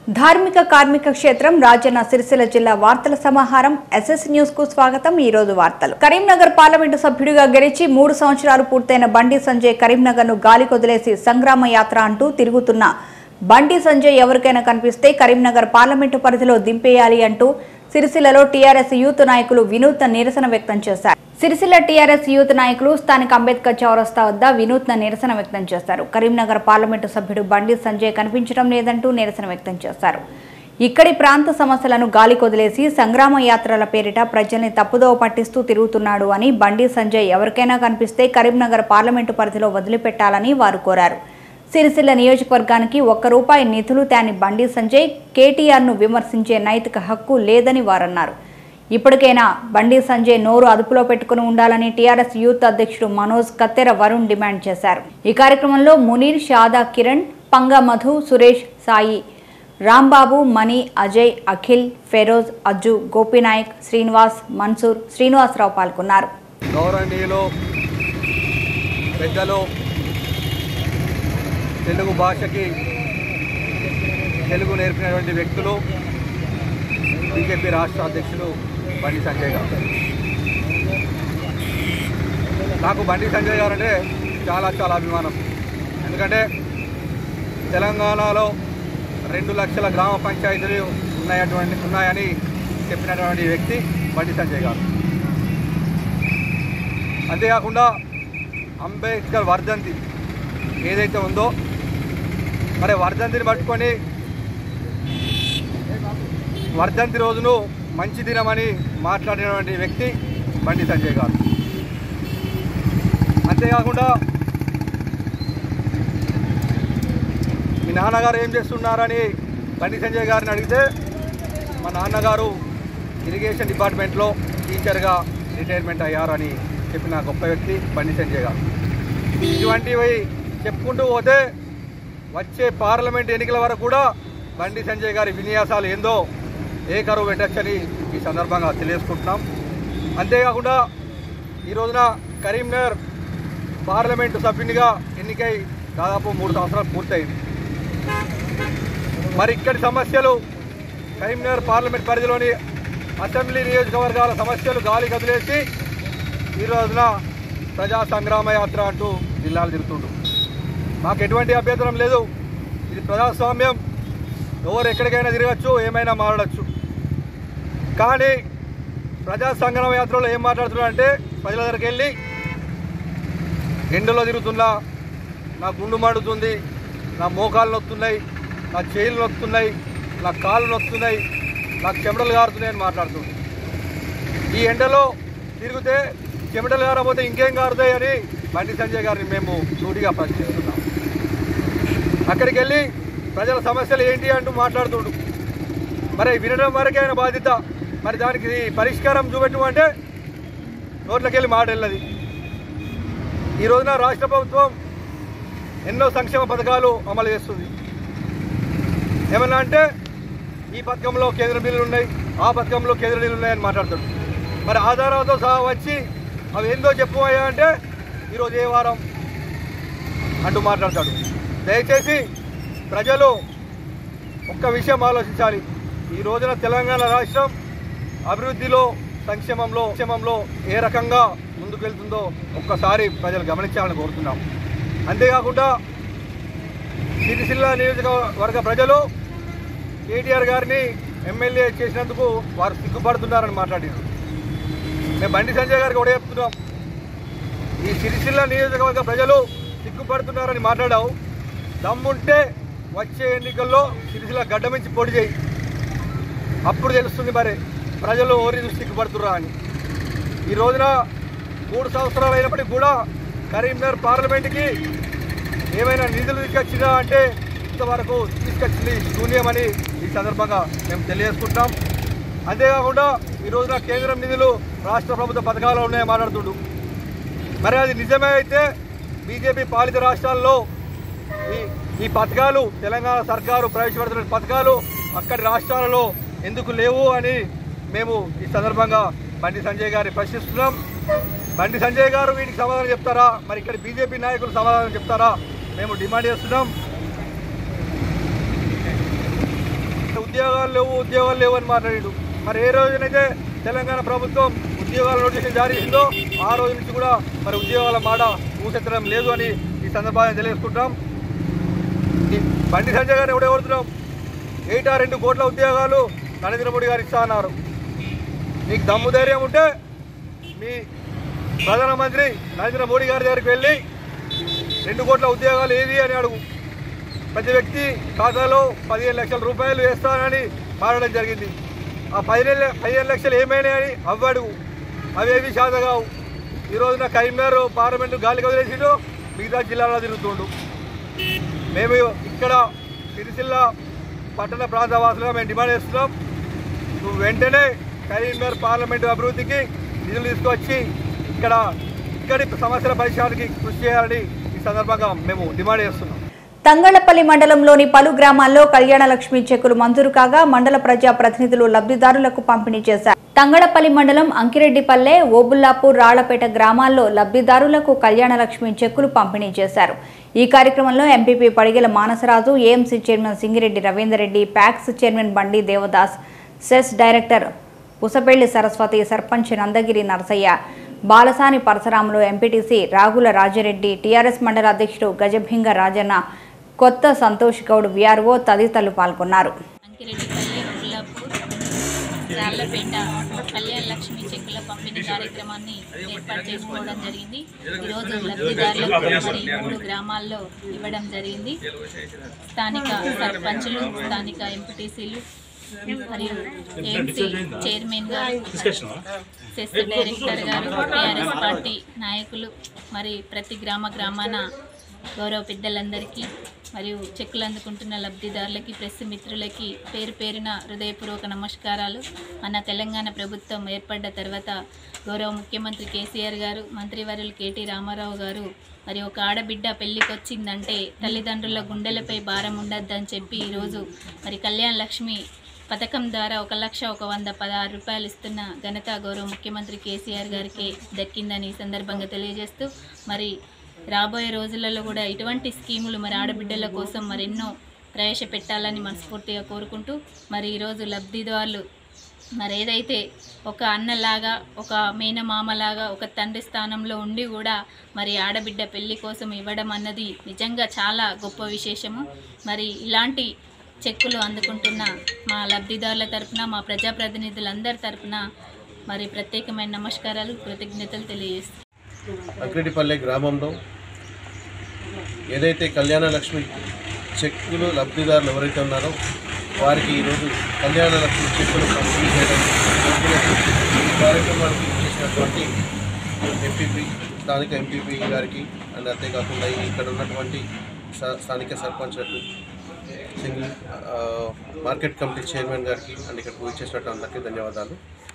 ధార్మిక కార్మిక క్షేత్రం రాజన్న సిరిసిల్ల జిల్లా వార్తల సమాహారం ఎస్ఎస్ న్యూస్ కు స్వాగతం ఈ రోజు వార్తలు కరీంనగర్ పార్లమెంటు సభ్యుడిగా గెలిచి మూడు సంవత్సరాలు పూర్తయిన బండి సంజయ్ కరీంనగర్ ను గాలి కొదిలేసి సంగ్రామ యాత్ర అంటూ తిరుగుతున్న బండి సంజయ్ ఎవరికైనా కనిపిస్తే కరీంనగర్ పార్లమెంటు పరిధిలో దింపేయాలి అంటూ సిరిసిల్లలో టీఆర్ఎస్ యూత్ నాయకులు వినూత్న నిరసన వ్యక్తం చేశారు సిరిసిల్ల టీఆర్ఎస్ యూత్ నాయకులు స్థానిక అంబేద్కర్ చౌరస్తా వద్ద వినూత్న నిరసన వ్యక్తం చేశారు కరీంనగర్ పార్లమెంటు సభ్యుడు బండి సంజయ్ కనిపించడం లేదంటూ నిరసన వ్యక్తం చేశారు ఇక్కడి ప్రాంత సమస్యలను గాలి కొదిలేసి సంగ్రామ యాత్రల పేరిట ప్రజల్ని తప్పుదోవ పట్టిస్తూ తిరుగుతున్నాడు అని బండి సంజయ్ ఎవరికైనా కనిపిస్తే కరీంనగర్ పార్లమెంటు పరిధిలో వదిలిపెట్టాలని వారు కోరారు సిరిసిల్ల నియోజకవర్గానికి ఒక్క రూపాయి నిధులు తేని బండి సంజయ్ కేటీఆర్ను విమర్శించే నైతిక హక్కు లేదని వారన్నారు ఇప్పటికైనా బండి సంజయ్ నోరు అదుపులో పెట్టుకుని ఉండాలని టీఆర్ఎస్ యూత్ అధ్యక్షుడు మనోజ్ కత్తెర వరుణ్ డిమాండ్ చేశారు ఈ కార్యక్రమంలో మునీర్ షాదా కిరణ్ పంగ మధు సురేష్ సాయి రాంబాబు మణి అజయ్ అఖిల్ ఫెరోజ్ అజ్జు గోపినాయక్ శ్రీనివాస్ మన్సూర్ శ్రీనివాసరావు పాల్గొన్నారు గౌరవనీయులు పెద్దలు తెలుగు భాషకి తెలుగు నేర్పినటువంటి వ్యక్తులు బీజేపీ రాష్ట్ర అధ్యక్షులు బండి సంజయ్ గారు నాకు బండి సంజయ్ గారు అంటే చాలా చాలా అభిమానం ఎందుకంటే తెలంగాణలో రెండు లక్షల గ్రామ పంచాయతీలు ఉన్నాయటువంటి ఉన్నాయని చెప్పినటువంటి వ్యక్తి బండి సంజయ్ గారు అంతేకాకుండా అంబేద్కర్ వర్ధంతి ఏదైతే ఉందో మరి వర్ధంతిని పట్టుకొని వర్ధంతి రోజును మంచి దినమని మాట్లాడినటువంటి వ్యక్తి బండి సంజయ్ గారు అంతేకాకుండా మీ నాన్నగారు ఏం చేస్తున్నారని బండి సంజయ్ గారిని అడిగితే మా నాన్నగారు ఇరిగేషన్ డిపార్ట్మెంట్లో టీచర్గా రిటైర్మెంట్ అయ్యారని చెప్పిన గొప్ప వ్యక్తి బండి సంజయ్ గారు ఇటువంటివి చెప్పుకుంటూ పోతే వచ్చే పార్లమెంట్ ఎన్నికల వరకు కూడా బండి సంజయ్ గారి విన్యాసాలు ఏందో ఏ కరువు పెట్టచ్చని ఈ సందర్భంగా తెలియజేసుకుంటున్నాం అంతేకాకుండా ఈ రోజున కరీంనగర్ పార్లమెంటు సభ్యునిగా ఎన్నికై దాదాపు మూడు సంవత్సరాలు పూర్తయింది మరి ఇక్కడి సమస్యలు కరీంనగర్ పార్లమెంట్ పరిధిలోని అసెంబ్లీ నియోజకవర్గాల సమస్యలు గాలి కదిలేసి ఈ రోజున ప్రజా సంగ్రామ యాత్ర అంటూ జిల్లాలు తిరుగుతుండు మాకు ఎటువంటి అభ్యంతరం లేదు ఇది ప్రజాస్వామ్యం ఎవరు ఎక్కడికైనా తిరగచ్చు ఏమైనా మాట్లాడచ్చు కానీ ప్రజా సంగ్రామ యాత్రలో ఏం మాట్లాడుతున్నా అంటే ప్రజల దగ్గరికి వెళ్ళి ఎండలో తిరుగుతున్నా నా గుండు మండుతుంది నా మోకాలు నొత్తున్నాయి నా చేయిలు నొత్తున్నాయి నా కాళ్ళు నొత్తున్నాయి నాకు చెమటలు కారుతున్నాయి అని మాట్లాడుతుంది ఈ ఎండలో తిరిగితే చెమటలు కారపోతే ఇంకేం కారుతాయి అని బండి సంజయ్ గారిని మేము సూటిగా ప్రశ్నిస్తున్నాం అక్కడికి వెళ్ళి ప్రజల సమస్యలు ఏంటి అంటూ మాట్లాడుతుండు మరి వినడం వరకే ఆయన బాధ్యత మరి దానికి పరిష్కారం చూపెట్టు అంటే నోట్లోకి వెళ్ళి మాట వెళ్ళదు ఈ రోజున రాష్ట్ర ప్రభుత్వం ఎన్నో సంక్షేమ పథకాలు అమలు చేస్తుంది ఏమన్నా అంటే ఈ పథకంలో కేంద్ర బిల్లులు ఉన్నాయి ఆ పథకంలో కేంద్ర బిల్లులు ఉన్నాయని మాట్లాడుతాడు మరి ఆధారాలతో సహా వచ్చి అవి ఏందో చెప్పబోయా అంటే ఈరోజు ఏ వారం అంటూ మాట్లాడతాడు దయచేసి ప్రజలు ఒక్క విషయం ఆలోచించాలి ఈ రోజున తెలంగాణ రాష్ట్రం అభివృద్ధిలో సంక్షేమంలో సంక్షేమంలో ఏ రకంగా ముందుకు వెళ్తుందో ఒక్కసారి ప్రజలు గమనించాలని కోరుతున్నాం అంతేకాకుండా సిరిసిల్ల నియోజకవర్గ ప్రజలు కేటీఆర్ గారిని ఎమ్మెల్యే చేసినందుకు వారు సిగ్గుపడుతున్నారని మాట్లాడారు మేము బండి సంజయ్ గారికి కూడా చెప్తున్నాం ఈ సిరిసిల్ల నియోజకవర్గ ప్రజలు సిగ్గుపడుతున్నారని మాట్లాడావు దమ్ముంటే వచ్చే ఎన్నికల్లో సిరిసిల్ల గడ్డ మించి పోటీ చేయి అప్పుడు తెలుస్తుంది మరి ప్రజలు ఓరి చూసి సిగ్గుపడుతుర్రా అని ఈ రోజున మూడు సంవత్సరాలు అయినప్పటికీ కూడా కరీంనగర్ పార్లమెంట్కి ఏమైనా నిధులు తీసుకొచ్చినా అంటే ఇంతవరకు తీసుకొచ్చింది శూన్యమని ఈ సందర్భంగా మేము తెలియజేసుకుంటాం అంతేకాకుండా ఈ రోజున కేంద్రం నిధులు రాష్ట్ర ప్రభుత్వ పథకాలు ఉన్నాయని మాట్లాడుతుండు మరి అది నిజమే అయితే బీజేపీ పాలిత రాష్ట్రాల్లో ఈ ఈ పథకాలు తెలంగాణ సర్కారు ప్రవేశపెడుతున్న పథకాలు అక్కడి రాష్ట్రాలలో ఎందుకు లేవు అని మేము ఈ సందర్భంగా బండి సంజయ్ గారిని ప్రశ్నిస్తున్నాం బండి సంజయ్ గారు వీటికి సమాధానం చెప్తారా మరి ఇక్కడ బీజేపీ నాయకులు సమాధానం చెప్తారా మేము డిమాండ్ చేస్తున్నాం ఉద్యోగాలు లేవు ఉద్యోగాలు లేవు అని మాట్లాడాడు మరి ఏ రోజునైతే తెలంగాణ ప్రభుత్వం ఉద్యోగాల నోటిఫికేషన్ జారీ చేసిందో ఆ రోజు నుంచి కూడా మరి ఉద్యోగాల మాట ఊసెత్తడం లేదు అని ఈ సందర్భంగా తెలియజేసుకుంటాం ఈ బండి సంజయ్ గారిని కూడా కోరుతున్నాం ఏటా రెండు కోట్ల ఉద్యోగాలు నరేంద్ర మోడీ గారు ఇస్తా అన్నారు మీకు దమ్ము ధైర్యం ఉంటే మీ ప్రధానమంత్రి నరేంద్ర మోడీ గారి దగ్గరికి వెళ్ళి రెండు కోట్ల ఉద్యోగాలు ఏవి అని అడుగు ప్రతి వ్యక్తి ఖాతాలో పదిహేను లక్షల రూపాయలు వేస్తానని మారడం జరిగింది ఆ పదిహేను పదిహేను లక్షలు ఏమైనాయని అవి అడుగు అవేవి శాతగావు ఈ రోజున కరీంనగర్ పార్లమెంటు గాలికి వదిలేసిండు మిగతా జిల్లాలో తిరుగుతుండు మేము ఇక్కడ సిరిసిల్ల పట్టణ ప్రాంత వాసులుగా మేము డిమాండ్ చేస్తున్నాం నువ్వు వెంటనే కరీంనగర్ పార్లమెంటు అభివృద్ధికి నిధులు తీసుకొచ్చి ఇక్కడ ఇక్కడి సమస్యల పరిష్కారానికి కృషి చేయాలని ఈ సందర్భంగా మేము డిమాండ్ చేస్తున్నాం తంగళ్లపల్లి మండలంలోని పలు గ్రామాల్లో కళ్యాణ లక్ష్మి చెక్కులు మంజూరు కాగా మండల ప్రజా ప్రతినిధులు లబ్ధిదారులకు పంపిణీ చేశారు తంగడపల్లి మండలం అంకిరెడ్డిపల్లె ఓబుల్లాపూర్ రాళ్లపేట గ్రామాల్లో లబ్ధిదారులకు కళ్యాణ లక్ష్మి చెక్కులు పంపిణీ చేశారు ఈ కార్యక్రమంలో MPP Padigela Manasaraju AMC chairman Singireddy Ravinder Reddy PACS chairman Bandi Devadas CESS director Pusapelli Saraswathi sarpanch Nandagiri Narasaiah Balasani Parasuramulu MPTC Ragula Rajareddy TRS మండల అధ్యక్షుడు గజభింగ రాజన్న కొత్త సంతోష్ గౌడ్ విఆర్ఓ తదితరులు పాల్గొన్నారు అంకిరెడ్డిపల్లి ఉల్లాపూర్ రాళ్లపేట కళ్యాణ లక్ష్మి చెక్కుల పంపిణీ కార్యక్రమాన్ని ఏర్పాటు చేసుకోవడం జరిగింది ఈరోజు లబ్ధిదారులకు మరి మూడు గ్రామాల్లో ఇవ్వడం జరిగింది స్థానిక సర్పంచులు స్థానిక ఎంపీటీసీలు మరియు ఏఎంసీ చైర్మన్ గారు సెస్ డైరెక్టర్ గారు టీఆర్ఎస్ పార్టీ నాయకులు మరి ప్రతి గ్రామ గ్రామాన గౌరవ పెద్దలందరికీ మరియు చెక్కులు అందుకుంటున్న లబ్ధిదారులకి ప్రెస్ మిత్రులకి పేరు పేరున హృదయపూర్వక నమస్కారాలు మన తెలంగాణ ప్రభుత్వం ఏర్పడ్డ తర్వాత గౌరవ ముఖ్యమంత్రి కేసీఆర్ గారు మంత్రివర్యులు కేటీ రామారావు గారు మరి ఒక ఆడబిడ్డ పెళ్ళికి వచ్చిందంటే తల్లిదండ్రుల గుండెలపై భారం ఉండద్దని చెప్పి ఈరోజు మరి కళ్యాణ లక్ష్మి పథకం ద్వారా ఒక లక్ష ఒక వంద పదహారు రూపాయలు ఇస్తున్న ఘనత గౌరవ ముఖ్యమంత్రి కేసీఆర్ గారికి దక్కిందని ఈ సందర్భంగా తెలియజేస్తూ మరి రాబోయే రోజులలో కూడా ఇటువంటి స్కీములు మరి ఆడబిడ్డల కోసం మరెన్నో ప్రవేశపెట్టాలని మనస్ఫూర్తిగా కోరుకుంటూ మరి ఈరోజు లబ్ధిదారులు మరి ఏదైతే ఒక అన్నలాగా ఒక మేనమామలాగా ఒక తండ్రి స్థానంలో ఉండి కూడా మరి ఆడబిడ్డ పెళ్లి కోసం ఇవ్వడం అన్నది నిజంగా చాలా గొప్ప విశేషము మరి ఇలాంటి చెక్కులు అందుకుంటున్న మా లబ్ధిదారుల తరపున మా ప్రజాప్రతినిధులందరి తరపున మరి ప్రత్యేకమైన నమస్కారాలు కృతజ్ఞతలు తెలియజేస్తాను అక్రెడ్డిపల్లె గ్రామంలో ఏదైతే కళ్యాణ లక్ష్మి చెక్కులు లబ్ధిదారులు ఎవరైతే ఉన్నారో వారికి ఈరోజు కళ్యాణ లక్ష్మి చెక్కులు పంపిణీ చేయడం జరుగుతున్నది. ఈ కార్యక్రమానికి చేసినటువంటి ఎంపీపీ స్థానిక ఎంపీపీ గారికి అండ్ అంతేకాకుండా ఇక్కడ ఉన్నటువంటి స- స్థానిక సర్పంచ్లకు సింగిల్ ఆ, మార్కెట్ కమిటీ చైర్మన్ గారికి అండ్ ఇక్కడికి వచ్చేసినట్టు అందరికీ ధన్యవాదాలు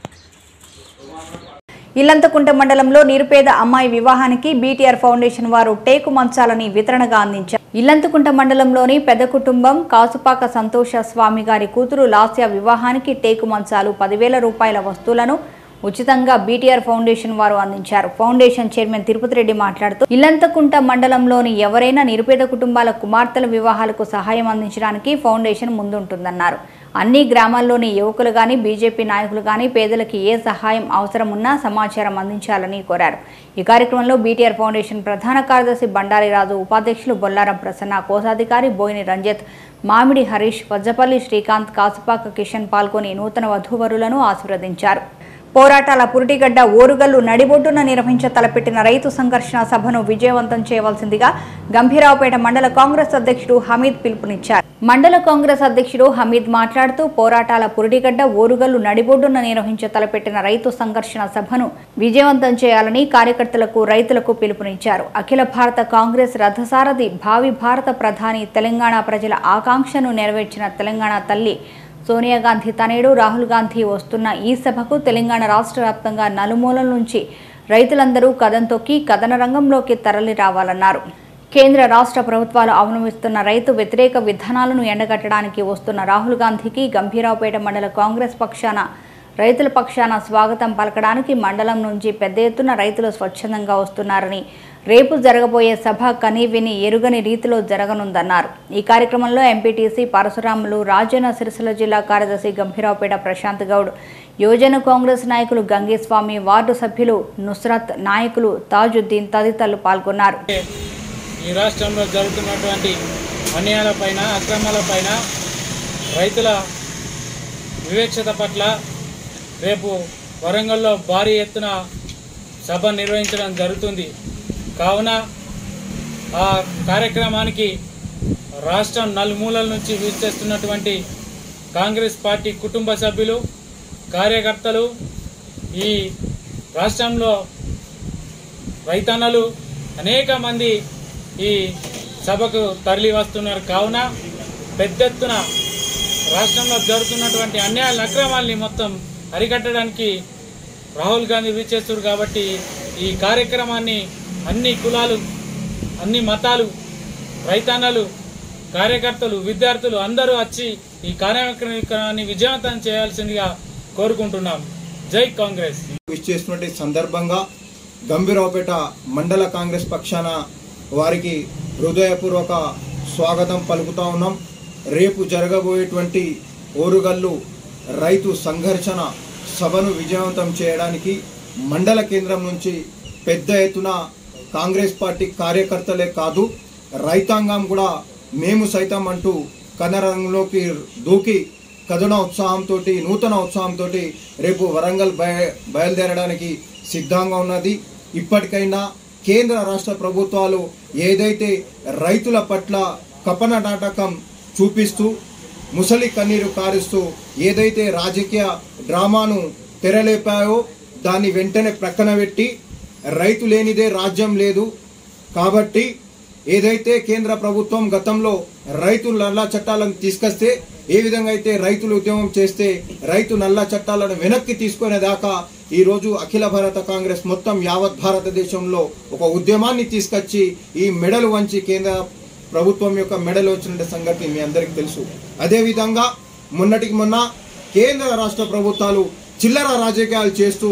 ఇల్లంతకుంట మండలంలో నిరుపేద అమ్మాయి వివాహానికి బీటీఆర్ ఫౌండేషన్ వారు టేకు మంచాలని వితరణగా అందించారు ఇల్లంతకుంట మండలంలోని పెద్ద కుటుంబం కాసుపాక సంతోష స్వామి గారి కూతురు లాస్య వివాహానికి టేకు మంచాలు పదివేల రూపాయల వస్తువులను ఉచితంగా బీటీఆర్ ఫౌండేషన్ వారు అందించారు ఫౌండేషన్ చైర్మన్ తిరుపతి రెడ్డి మాట్లాడుతూ ఇల్లంతకుంట మండలంలోని ఎవరైనా నిరుపేద కుటుంబాల కుమార్తెల వివాహాలకు సహాయం అందించడానికి ఫౌండేషన్ ముందుంటుందన్నారు అన్ని గ్రామాల్లోని యువకులు గాని బీజేపీ నాయకులు గాని పేదలకు ఏ సహాయం అవసరం ఉన్నా సమాచారం అందించాలని కోరారు ఈ కార్యక్రమంలో బీటీఆర్ ఫౌండేషన్ ప్రధాన కార్యదర్శి బండారిరాజు ఉపాధ్యక్షులు బొల్లారం ప్రసన్న కోశాధికారి బోయిని రంజిత్ మామిడి హరీష్ వజ్జపల్లి శ్రీకాంత్ కాసుపాక కిషన్ పాల్గొని నూతన వధూవరులను ఆశీర్వదించారు పోరాటాల పురిటిగడ్డ ఓరుగల్లు నడిబొడ్డున నిర్వహించ తలపెట్టిన రైతు సంఘర్షణ సభను విజయవంతం చేయవలసిందిగా గంభీరావుపేట మండల కాంగ్రెస్ అధ్యక్షుడు హమీద్ పిలుపునిచ్చారు మండల కాంగ్రెస్ అధ్యక్షుడు హమీద్ మాట్లాడుతూ పోరాటాల పురిటిగడ్డ ఓరుగల్లు నడిబొడ్డున నిర్వహించ తలపెట్టిన రైతు సంఘర్షణ సభను విజయవంతం చేయాలని కార్యకర్తలకు రైతులకు పిలుపునిచ్చారు అఖిల భారత కాంగ్రెస్ రథసారథి భావి భారత ప్రధాని తెలంగాణ ప్రజల ఆకాంక్షను నెరవేర్చిన తెలంగాణ తల్లి సోనియా గాంధీ తనయుడు రాహుల్ గాంధీ వస్తున్న ఈ సభకు తెలంగాణ రాష్ట్ర వ్యాప్తంగా నలుమూలల నుంచి రైతులందరూ కదం తొక్కి కథన రంగంలోకి తరలి రావాలన్నారు కేంద్ర రాష్ట్ర ప్రభుత్వాలు అవలంబిస్తున్న రైతు వ్యతిరేక విధానాలను ఎండగట్టడానికి వస్తున్న రాహుల్ గాంధీకి గంభీరావుపేట మండల కాంగ్రెస్ పక్షాన రైతుల పక్షాన స్వాగతం పలకడానికి మండలం నుంచి పెద్ద ఎత్తున రైతులు స్వచ్ఛందంగా వస్తున్నారని రేపు జరగబోయే సభ కని విని ఎరుగని రీతిలో జరగనుందన్నారు ఈ కార్యక్రమంలో ఎంపీటీసీ పరశురాములు రాజన్న సిరిసిల్ల జిల్లా కార్యదర్శి గంభీరావుపేట ప్రశాంత్ గౌడ్ యువజన కాంగ్రెస్ నాయకులు గంగేస్వామి వార్డు సభ్యులు నుస్రత్ నాయకులు తాజుద్దీన్ తదితరులు పాల్గొన్నారు ఈ రాష్ట్రంలో జరుగుతున్నటువంటి అన్యాయాలపైన అక్రమాలపైన రైతుల వివేక్షత పట్ల రేపు వరంగల్లో భారీ ఎత్తున సభ నిర్వహించడం జరుగుతుంది కావున ఆ కార్యక్రమానికి రాష్ట్రం నలుమూలల నుంచి వీచేస్తున్నటువంటి కాంగ్రెస్ పార్టీ కుటుంబ సభ్యులు కార్యకర్తలు ఈ రాష్ట్రంలో రైతన్నలు అనేక మంది ఈ సభకు తరలి వస్తున్నారు కావున పెద్ద ఎత్తున రాష్ట్రంలో జరుగుతున్నటువంటి అన్యాయాల అక్రమాల్ని మొత్తం అరికట్టడానికి రాహుల్ గాంధీ విచ్చేస్తారు కాబట్టి ఈ కార్యక్రమాన్ని అన్ని కులాలు అన్ని మతాలు రైతన్నలు కార్యకర్తలు విద్యార్థులు అందరూ వచ్చి ఈ కార్యక్రమాన్ని విజయవంతం చేయాల్సిందిగా కోరుకుంటున్నాం జై కాంగ్రెస్ విష్ చేసినటువంటి సందర్భంగా గంభీరావుపేట మండల కాంగ్రెస్ పక్షాన వారికి హృదయపూర్వక స్వాగతం పలుకుతా ఉన్నాం రేపు జరగబోయేటువంటి ఓరుగల్లు రైతు సంఘర్షణ సభను విజయవంతం చేయడానికి మండల కేంద్రం నుంచి పెద్ద ఎత్తున కాంగ్రెస్ పార్టీ కార్యకర్తలే కాదు రైతాంగం కూడా మేము సైతం అంటూ కన్నరంగంలోకి దూకి కథన ఉత్సాహంతో నూతన ఉత్సాహంతో రేపు వరంగల్ బయ బయలుదేరడానికి సిద్ధంగా ఉన్నది ఇప్పటికైనా కేంద్ర రాష్ట్ర ప్రభుత్వాలు ఏదైతే రైతుల పట్ల కపన నాటకం చూపిస్తూ ముసలి కన్నీరు కారుస్తూ ఏదైతే రాజకీయ డ్రామాను తెరలేపాయో దాన్ని వెంటనే ప్రక్కన పెట్టి రైతు లేనిదే రాజ్యం లేదు కాబట్టి ఏదైతే కేంద్ర ప్రభుత్వం గతంలో రైతు నల్ల చట్టాలను తీసుకొస్తే ఏ విధంగా అయితే రైతులు ఉద్యమం చేస్తే రైతు నల్ల చట్టాలను వెనక్కి తీసుకునే దాకా ఈ రోజు అఖిల భారత కాంగ్రెస్ మొత్తం యావత్ భారతదేశంలో ఒక ఉద్యమాన్ని తీసుకొచ్చి ఈ మెడలు వంచి కేంద్ర ప్రభుత్వం యొక్క మెడలు వచ్చిన సంగతి మీ అందరికీ తెలుసు అదేవిధంగా మొన్నటికి మొన్న కేంద్ర రాష్ట్ర ప్రభుత్వాలు చిల్లర రాజకీయాలు చేస్తూ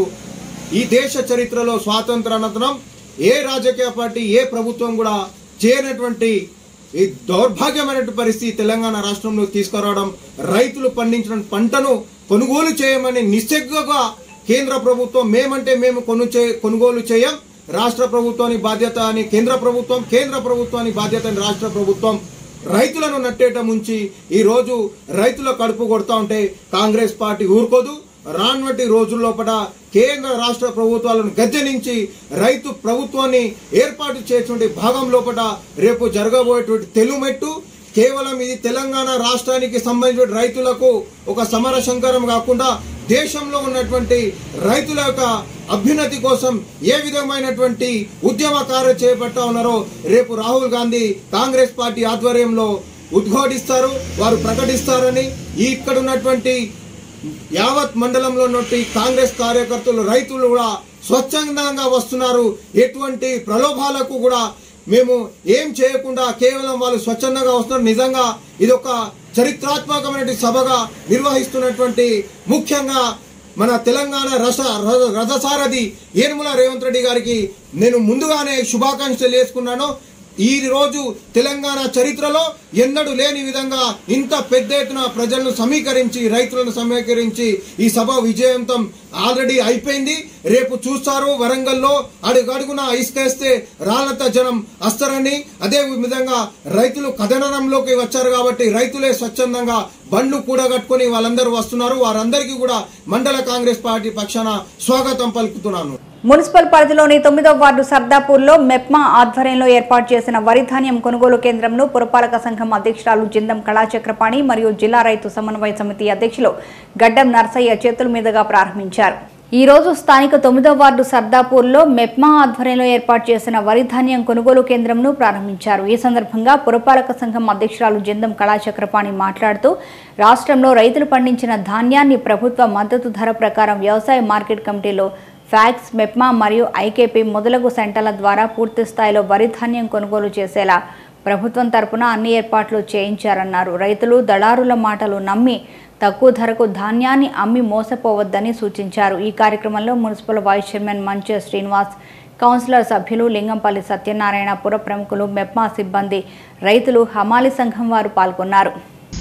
ఈ దేశ చరిత్రలో స్వాతంత్ర అనంతరం ఏ రాజకీయ పార్టీ ఏ ప్రభుత్వం కూడా చేయనటువంటి ఈ దౌర్భాగ్యమైనటువంటి పరిస్థితి తెలంగాణ రాష్ట్రంలో తీసుకురావడం రైతులు పండించిన పంటను కొనుగోలు చేయమని నిస్సిగ్గుగా కేంద్ర ప్రభుత్వం మేమంటే మేము కొను చే- కొనుగోలు చేయం రాష్ట్ర ప్రభుత్వాన్ని బాధ్యత అని కేంద్ర ప్రభుత్వం కేంద్ర ప్రభుత్వాన్ని బాధ్యత అని రాష్ట్ర ప్రభుత్వం రైతులను నట్టేట ముంచి ఈ రోజు రైతుల కడుపు కొడతా ఉంటే కాంగ్రెస్ పార్టీ ఊరుకోదు రానువటి రోజుల్లోపట కేంద్ర రాష్ట్ర ప్రభుత్వాలను గద్దెనించి రైతు ప్రభుత్వాన్ని ఏర్పాటు చేసినటువంటి భాగం లోపట రేపు జరగబోయేటువంటి తెలుమెట్టు కేవలం ఇది తెలంగాణ రాష్ట్రానికి సంబంధించిన రైతులకు ఒక సమర శంకరం కాకుండా దేశంలో ఉన్నటువంటి రైతుల యొక్క అభ్యున్నతి కోసం ఏ విధమైనటువంటి ఉద్యమ కార్య చేపట్టా ఉన్నారో రేపు రాహుల్ గాంధీ కాంగ్రెస్ పార్టీ ఆధ్వర్యంలో ఉద్ఘాటిస్తారు వారు ప్రకటిస్తారని ఈ ఇక్కడ ఉన్నటువంటి యావత్ మండలంలో ఉన్నటువంటి కాంగ్రెస్ కార్యకర్తలు రైతులు కూడా స్వచ్ఛందంగా వస్తున్నారు ఎటువంటి ప్రలోభాలకు కూడా మేము ఏం చేయకుండా కేవలం వాళ్ళు స్వచ్ఛందంగా వస్తున్నారు నిజంగా ఇది ఒక చరిత్రాత్మకమైన సభగా నిర్వహిస్తున్నటువంటి ముఖ్యంగా మన తెలంగాణ రస రథ- రథసారథి ఏనుముల రేవంత్ రెడ్డి గారికి నేను ముందుగానే శుభాకాంక్షలు చేసుకున్నాను ఈ రోజు తెలంగాణ చరిత్రలో ఎన్నడూ లేని విధంగా ఇంత పెద్ద ఎత్తున ప్రజలను సమీకరించి రైతులను సమీకరించి ఈ సభ విజయవంతం ఆల్రెడీ అయిపోయింది రేపు చూస్తారు వరంగల్లో అడుగడుగున ఇసుకేస్తే రాళ్లత జనం వస్తారని అదే విధంగా రైతులు కథనంలోకి వచ్చారు కాబట్టి రైతులే స్వచ్ఛందంగా బండ్లు కూడగట్టుకుని వాళ్ళందరూ వస్తున్నారు వారందరికీ కూడా మండల కాంగ్రెస్ పార్టీ పక్షాన స్వాగతం పలుకుతున్నాను మున్సిపల్ పరిధిలోని తొమ్మిదవ వార్డు సర్దాపూర్లో మెప్మా ఆధ్వర్యంలో ఏర్పాటు చేసిన వరి ధాన్యం కొనుగోలు కేంద్రంను పురపాలక సంఘం అధ్యక్షురాలు జిందం కళాచక్రపాణి మరియు జిల్లా రైతు సమన్వయ సమితి అధ్యక్షులు గడ్డం నర్సయ్య చేతుల మీదుగా ప్రారంభించారు ఈ రోజు స్థానిక తొమ్మిదవ వార్డు సర్దాపూర్లో మెప్మా ఆధ్వర్యంలో ఏర్పాటు చేసిన వరి ధాన్యం కొనుగోలు కేంద్రంను ప్రారంభించారు ఈ సందర్భంగా పురపాలక సంఘం అధ్యక్షురాలు జిందం కళాచక్రపాణి మాట్లాడుతూ రాష్ట్రంలో రైతులు పండించిన ధాన్యాన్ని ప్రభుత్వ మద్దతు ధర ప్రకారం వ్యవసాయ మార్కెట్ కమిటీలో ఫ్యాక్స్ మెప్మా మరియు ఐకేపీ మొదలగు సెంటర్ల ద్వారా పూర్తి స్థాయిలో వరి ధాన్యం కొనుగోలు చేసేలా ప్రభుత్వం తరపున అన్ని ఏర్పాట్లు చేయించారన్నారు రైతులు దళారుల మాటలు నమ్మి తక్కువ ధరకు ధాన్యాన్ని అమ్మి మోసపోవద్దని సూచించారు ఈ కార్యక్రమంలో మున్సిపల్ వైస్ చైర్మన్ మంచే శ్రీనివాస్ కౌన్సిలర్ సభ్యులు లింగంపల్లి సత్యనారాయణ పుర ప్రముఖులు మెప్మా సిబ్బంది రైతులు హమాలి సంఘం వారు పాల్గొన్నారు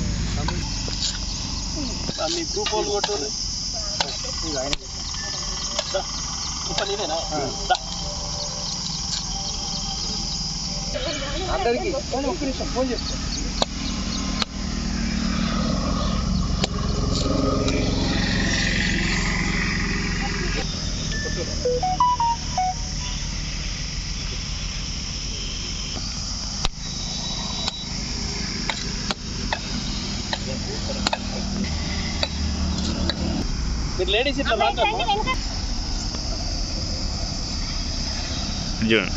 జూన్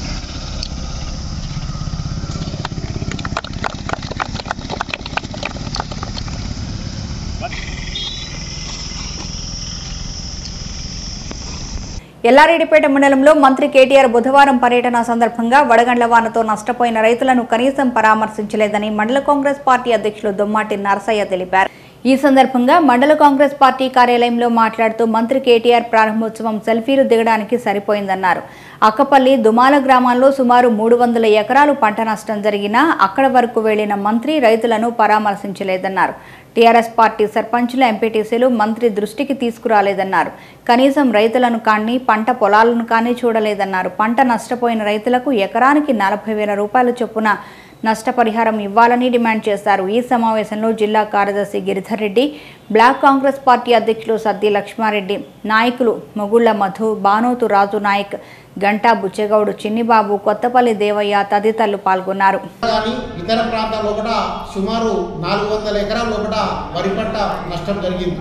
ఎల్లారెడ్డిపేట మండలంలో మంత్రి కేటీఆర్ బుధవారం పర్యటన సందర్భంగా వడగండ్ల వానతో నష్టపోయిన రైతులను కనీసం పరామర్శించలేదని మండల కాంగ్రెస్ పార్టీ అధ్యక్షులు దొమ్మాటి నరసయ్య తెలిపారు ఈ సందర్భంగా మండల కాంగ్రెస్ పార్టీ కార్యాలయంలో మాట్లాడుతూ మంత్రి కేటీఆర్ ప్రారంభోత్సవం సెల్ఫీలు దిగడానికి సరిపోయిందన్నారు అక్కపల్లి దుమాల గ్రామాల్లో సుమారు మూడు వందల ఎకరాలు పంట నష్టం జరిగినా అక్కడ వరకు వెళ్లిన మంత్రి రైతులను పరామర్శించలేదన్నారు టీఆర్ఎస్ పార్టీ సర్పంచుల ఎంపీటీసీలు మంత్రి దృష్టికి తీసుకురాలేదన్నారు కనీసం రైతులను కానీ పంట పొలాలను కానీ చూడలేదన్నారు పంట నష్టపోయిన రైతులకు ఎకరానికి నలభై వేల రూపాయల చొప్పున నష్టపరిహారం ఇవ్వాలని డిమాండ్ చేశారు ఈ సమావేశంలో జిల్లా కార్యదర్శి Giridhar Reddy block Congress party అధ్యక్షులు సద్ది లక్ష్మారెడ్డి నాయకులు మొగుళ్ల మధు బానోతు రాజు నాయక్ గంటా బుచ్చెగౌడు చిన్నిబాబు కొత్తపల్లి దేవయ్య తదితరులు పాల్గొన్నారు కానీ ఇతర ప్రాంతాల్లో కూడా సుమారు నాలుగు వందల ఎకరాల లోపల వరి పంట నష్టం జరిగింది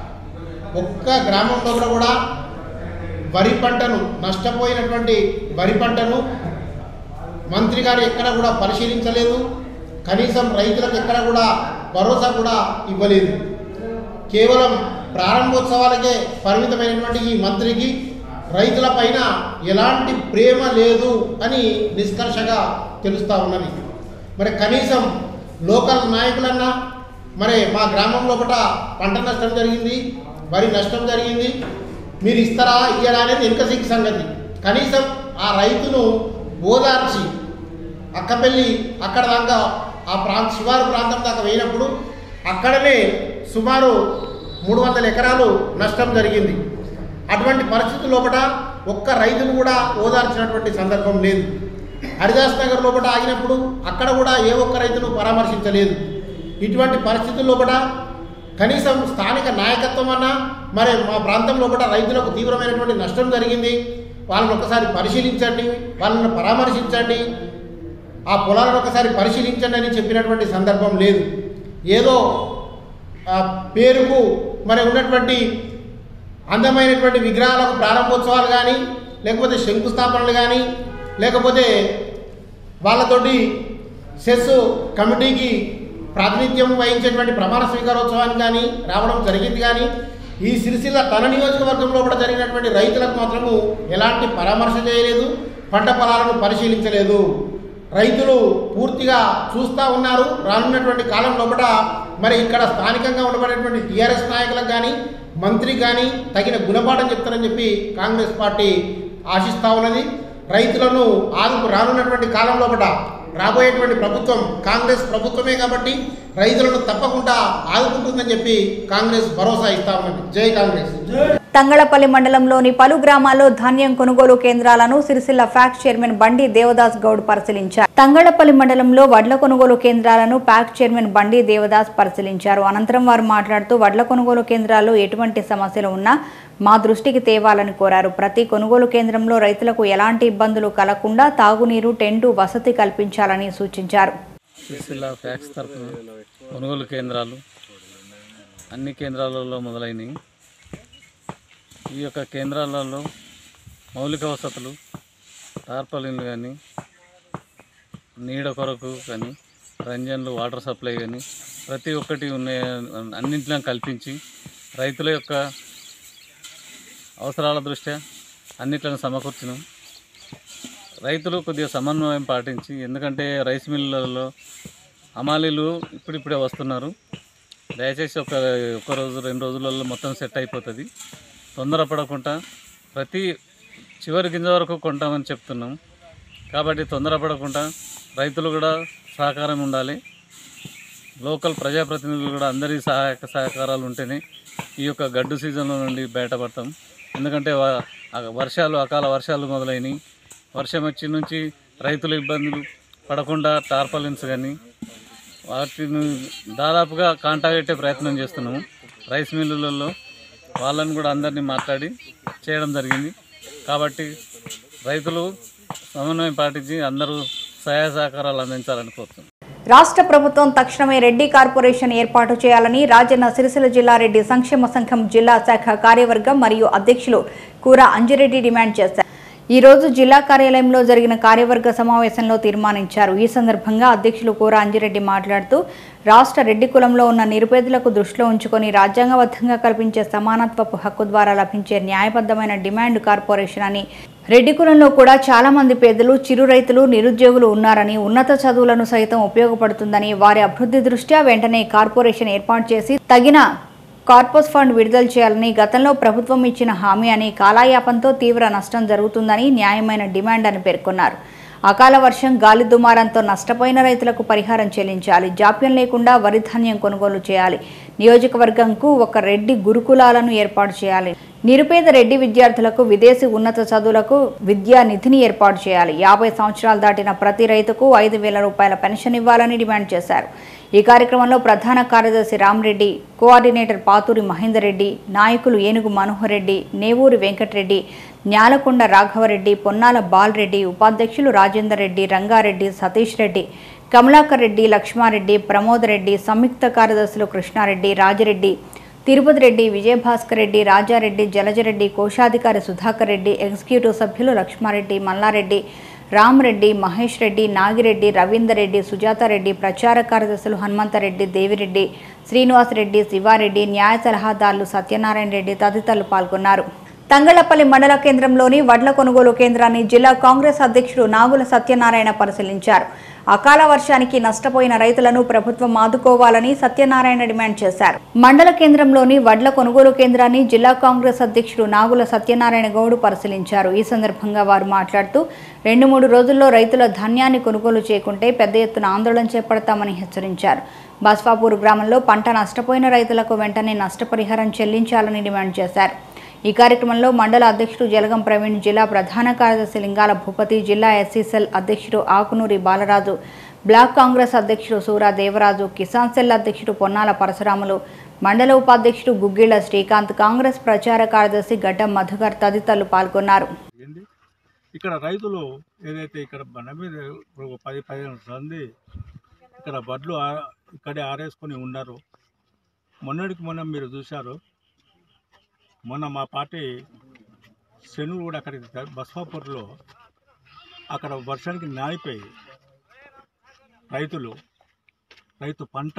ఒక్క గ్రామంలో కూడా కూడా వరి పంటను నష్టపోయినటువంటి వరి పంటను మంత్రి గారు ఎక్కడ కూడా పరిశీలించలేదు కనీసం రైతులకు ఎక్కడ కూడా భరోసా కూడా ఇవ్వలేదు కేవలం ప్రారంభోత్సవాలకే పరిమితమైనటువంటి ఈ మంత్రికి రైతుల పైన ఎలాంటి ప్రేమ లేదు అని నిష్కర్షగా తెలుస్తూ ఉన్నది మరి కనీసం లోకల్ నాయకులన్నా మరి మా గ్రామం లోపల పంట నష్టం జరిగింది వరి నష్టం జరిగింది మీరు ఇస్తారా ఇయ్యరా అనేది వెనుక సిగ్గు సంగతి కనీసం ఆ రైతును ఓదార్చి అక్కపెళ్ళి అక్కడ దాకా ఆ ప్రాంత శివారు ప్రాంతం దాకా పోయినప్పుడు అక్కడనే సుమారు మూడు వందల ఎకరాలు నష్టం జరిగింది అటువంటి పరిస్థితి లోపల ఒక్క రైతును కూడా ఓదార్చినటువంటి సందర్భం లేదు హరిదాస్ నగర్ లోపల ఆగినప్పుడు అక్కడ కూడా ఏ ఒక్క రైతును పరామర్శించలేదు ఇటువంటి పరిస్థితుల లోపల కనీసం స్థానిక నాయకత్వం అన్నా మరి మా ప్రాంతం లోపల రైతులకు తీవ్రమైనటువంటి నష్టం జరిగింది వాళ్ళని ఒకసారి పరిశీలించండి వాళ్ళని పరామర్శించండి ఆ పొలాలను ఒకసారి పరిశీలించండి అని చెప్పినటువంటి సందర్భం లేదు ఏదో ఆ పేరుకు మరి ఉన్నటువంటి అందమైనటువంటి విగ్రహాలకు ప్రారంభోత్సవాలు కానీ లేకపోతే శంకుస్థాపనలు కానీ లేకపోతే వాళ్ళతోటి సెస్ కమిటీకి ప్రాతినిధ్యం వహించేటువంటి ప్రమాణ స్వీకారోత్సవానికి కానీ రావడం జరిగింది కానీ ఈ సిరిసిల్ల తన నియోజకవర్గంలో కూడా జరిగినటువంటి రైతులకు మాత్రము ఎలాంటి పరామర్శ చేయలేదు పంట పొలాలను పరిశీలించలేదు రైతులు పూర్తిగా చూస్తూ ఉన్నారు రానున్నటువంటి కాలం లోపల మరి ఇక్కడ స్థానికంగా ఉండబడేటువంటి టీఆర్ఎస్ నాయకులకు కానీ మంత్రి కానీ తగిన గుణపాఠం చెప్తారని చెప్పి కాంగ్రెస్ పార్టీ ఆశిస్తూ ఉన్నది రైతులను ఆదుకు రానున్నటువంటి కాలం లోపల రాబోయేటువంటి ప్రభుత్వం కాంగ్రెస్ ప్రభుత్వమే కాబట్టి రైతులను తప్పకుండా ఆదుకుంటుందని చెప్పి కాంగ్రెస్ భరోసా ఇస్తా ఉన్నది జై కాంగ్రెస్ తంగళపల్లి మండలంలోని పలు గ్రామాల్లో ధాన్యం కొనుగోలు కేంద్రాలను సిరిసిల్ల ఫ్యాక్ట్ చైర్మన్ బండి దేవదాస్ గౌడ్ పరిశీలించారు తంగళపల్లి మండలంలో వడ్ల కొనుగోలు కేంద్రాలను ప్యాక్ చైర్మన్ బండి దేవదాస్ పరిశీలించారు అనంతరం వారు మాట్లాడుతూ వడ్ల కొనుగోలు కేంద్రాల్లో ఎటువంటి సమస్యలు ఉన్నా మా దృష్టికి తేవాలని కోరారు ప్రతి కొనుగోలు కేంద్రంలో రైతులకు ఎలాంటి ఇబ్బందులు కలగకుండా తాగునీరు టెంటు వసతి కల్పించాలని సూచించారు సిరిసిల్ల ఫ్యాక్స్ తరఫున కొనుగోలు కేంద్రాలు అన్ని కేంద్రాలలో మొదలైనవి ఈ యొక్క కేంద్రాలలో మౌలిక వసతులు టార్పలిన్లు కానీ నీడ కొరకు కానీ రంజన్లు వాటర్ సప్లై కానీ ప్రతి ఒక్కటి ఉన్నాయి అన్నింటిలో కల్పించి రైతుల యొక్క అవసరాల దృష్ట్యా అన్నిట్లను సమకూర్చినాం రైతులు కొద్దిగా సమన్వయం పాటించి ఎందుకంటే రైస్ మిల్లులలో హమాలీలు ఇప్పుడిప్పుడే వస్తున్నారు దయచేసి ఒక ఒక రోజు రెండు రోజులలో మొత్తం సెట్ అయిపోతుంది తొందరపడకుండా ప్రతి చివరి గింజ వరకు కొంటామని చెప్తున్నాం కాబట్టి తొందరపడకుండా రైతులు కూడా సహకారం ఉండాలి లోకల్ ప్రజాప్రతినిధులు కూడా అందరి సహాయక సహకారాలు ఉంటేనే ఈ యొక్క గడ్డు సీజన్లో నుండి బయటపడతాం ఎందుకంటే వ- ఆ వర్షాలు అకాల వర్షాలు మొదలైనవి వర్షం వచ్చి నుంచి రైతులు ఇబ్బందులు పడకుండా టార్పలిన్స్ కానీ వాటిని దాదాపుగా కాంటా పెట్టే ప్రయత్నం చేస్తున్నాము రైస్ మిల్లులలో వాళ్ళని కూడా అందరినీ మాట్లాడి చేయడం జరిగింది కాబట్టి రైతులు సమన్వయం పాటించి అందరూ సహాయ సహకారాలు అందించాలని కోరుతున్నాం రాష్ట్ర ప్రభుత్వం తక్షణమే రెడ్డి కార్పొరేషన్ ఏర్పాటు చేయాలని రాజన్న సిరిసిల్ల జిల్లా రెడ్డి సంక్షేమ సంఘం జిల్లా శాఖ కార్యవర్గం మరియు అధ్యక్షులు కూర అంజిరెడ్డి డిమాండ్ చేశారు ఈ రోజు జిల్లా కార్యాలయంలో జరిగిన కార్యవర్గ సమావేశంలో తీర్మానించారు ఈ సందర్భంగా అధ్యక్షులు కూర అంజిరెడ్డి మాట్లాడుతూ రాష్ట్ర రెడ్డి కులంలో ఉన్న నిరుపేదలకు దృష్టిలో ఉంచుకొని రాజ్యాంగబద్ధంగా కల్పించే సమానత్వపు హక్కు ద్వారా లభించే న్యాయబద్ధమైన డిమాండ్ కార్పొరేషన్ అని రెడ్డి కులంలో కూడా చాలా మంది పేదలు చిరు రైతులు నిరుద్యోగులు ఉన్నారని ఉన్నత చదువులను సైతం ఉపయోగపడుతుందని వారి అభివృద్ధి దృష్ట్యా వెంటనే కార్పొరేషన్ ఏర్పాటు చేసి తగిన కార్పస్ ఫండ్ విడుదల చేయాలని గతంలో ప్రభుత్వం ఇచ్చిన హామీ అని కాలాయాపంతో తీవ్ర నష్టం జరుగుతుందని న్యాయమైన డిమాండ్ అని పేర్కొన్నారు అకాల వర్షం గాలి దుమారంతో నష్టపోయిన రైతులకు పరిహారం చెల్లించాలి జాప్యం లేకుండా వరి ధాన్యం కొనుగోలు చేయాలి నియోజకవర్గంకు ఒక రెడ్డి గురుకులాలను ఏర్పాటు చేయాలి నిరుపేద రెడ్డి విద్యార్థులకు విదేశీ ఉన్నత చదువులకు విద్యా నిధిని ఏర్పాటు చేయాలి యాభై సంవత్సరాలు దాటిన ప్రతి రైతుకు ఐదు వేల రూపాయల పెన్షన్ ఇవ్వాలని డిమాండ్ చేశారు ఈ కార్యక్రమంలో ప్రధాన కార్యదర్శి రామరెడ్డి కోఆర్డినేటర్ పాతూరి మహేందర్ రెడ్డి నాయకులు ఏనుగు మనోహర్ రెడ్డి నేవూరి వెంకటరెడ్డి న్యాలకొండ రాఘవరెడ్డి పొన్నాల బాలరెడ్డి ఉపాధ్యక్షులు రాజేందర్ రెడ్డి రంగారెడ్డి సతీష్ రెడ్డి కమలాకర్ రెడ్డి లక్ష్మారెడ్డి ప్రమోద్ రెడ్డి సంయుక్త కార్యదర్శులు కృష్ణారెడ్డి రాజిరెడ్డి తిరుపతి రెడ్డి విజయభాస్కర్ రెడ్డి రాజారెడ్డి జలజరెడ్డి కోశాధికారి సుధాకర్ రెడ్డి ఎగ్జిక్యూటివ్ సభ్యులు లక్ష్మారెడ్డి మల్లారెడ్డి రామరెడ్డి మహేష్ రెడ్డి నాగిరెడ్డి రవీందర్ రెడ్డి సుజాతారెడ్డి ప్రచార కార్యదర్శులు హనుమంతరెడ్డి దేవిరెడ్డి శ్రీనివాసరెడ్డి శివారెడ్డి న్యాయ సలహాదారులు సత్యనారాయణ రెడ్డి తదితరులు పాల్గొన్నారు తంగళ్లపల్లి మండల కేంద్రంలోని వడ్ల కొనుగోలు కేంద్రాన్ని జిల్లా కాంగ్రెస్ అధ్యక్షుడు నాగుల సత్యనారాయణ పరిశీలించారు అకాల వర్షానికి నష్టపోయిన రైతులను ప్రభుత్వం ఆదుకోవాలని సత్యనారాయణ డిమాండ్ చేశారు మండల కేంద్రంలోని వడ్ల కొనుగోలు కేంద్రాన్ని జిల్లా కాంగ్రెస్ అధ్యక్షుడు నాగుల సత్యనారాయణ గౌడ్ పరిశీలించారు ఈ సందర్భంగా వారు మాట్లాడుతూ రెండు మూడు రోజుల్లో రైతుల ధాన్యాన్ని కొనుగోలు చేయకుంటే పెద్ద ఎత్తున ఆందోళన చేపడతామని హెచ్చరించారు బస్వాపూర్ గ్రామంలో పంట నష్టపోయిన రైతులకు వెంటనే నష్టపరిహారం చెల్లించాలని డిమాండ్ చేశారు ఈ కార్యక్రమంలో మండల అధ్యక్షుడు జలగం ప్రవీణ్ జిల్లా ప్రధాన కార్యదర్శి లింగాల భూపతి జిల్లా ఎస్సీసెల్ అధ్యక్షుడు ఆకునూరి బాలరాజు బ్లాక్ కాంగ్రెస్ అధ్యక్షుడు సూరా దేవరాజు కిసాన్ సెల్ అధ్యక్షుడు పొన్నాల పరశురాములు మండల ఉపాధ్యక్షుడు గుగ్గిళ్ల శ్రీకాంత్ కాంగ్రెస్ ప్రచార కార్యదర్శి గడ్డం మధుకర్ తదితరులు పాల్గొన్నారు ఏంది ఇక్కడ రైతులు ఏదైతే ఇక్కడ మన మీద ఇప్పుడు ఒక పది పదిహేను సంది ఇక్కడ బడ్లు ఆ- ఇక్కడే ఆరేసుకొని ఉన్నారు మొన్నటికి మొన్న మీరు చూశారు మొన్న మా పార్టీ శనువు కూడా అక్కడికి ద- బస్వాపూర్లో అక్కడ వర్షానికి నానిపోయి రైతులు రైతు పంట